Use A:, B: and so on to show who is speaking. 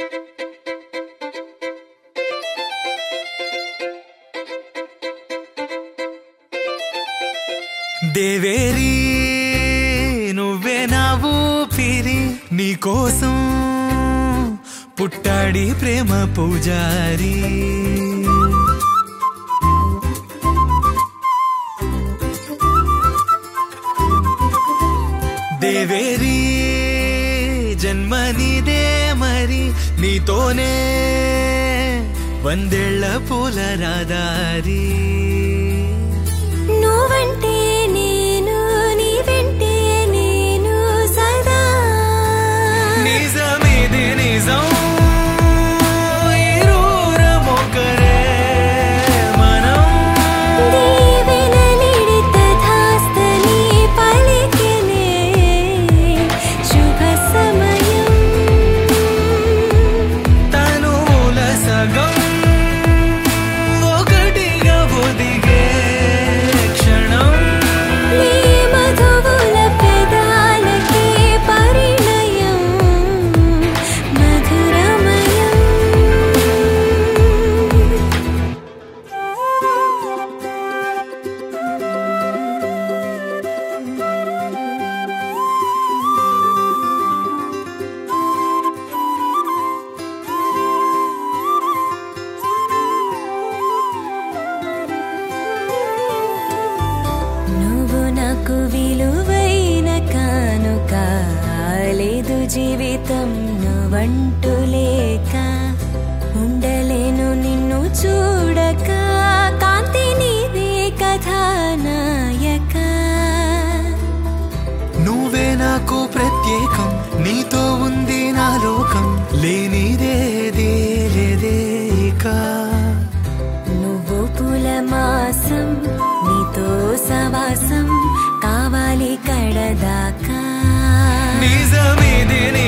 A: దేవేరి నువ్వే నా ఊపిరి నీకోసం పుట్టాడి ప్రేమ పూజారి దేవేరి జన్మనిదే మరి నీతోనే వందేళ్ల పూల రాదారి
B: నువ్వంటే నేను నీ వెంటే నేను సదా
A: నిజమిది నిజం ఇరువురమొకరే మనం
B: దీవెనలిడిత ధాస్తని పలికినే శుభ సమయం
A: తనువుల సగం ఒకటిగా ఒదిగే క్షణం
B: నీ మధువుల పెదాలకి పరిణయం మధురమయం నువ్వు నాకు విలువైన కానుక లేదు జీవితం నువ్వంటూ లేక ఉండలేను నిన్ను చూడక కాంతి నీదే కథానాయక
A: నువ్వే నాకు ప్రత్యేకం నీతో ఉంది నా లోకం లేనిదేదే లేదేక
B: నువ్వు పుల మాసం నీతో సవాసం కావాలి కడదాకా
A: నిజమిది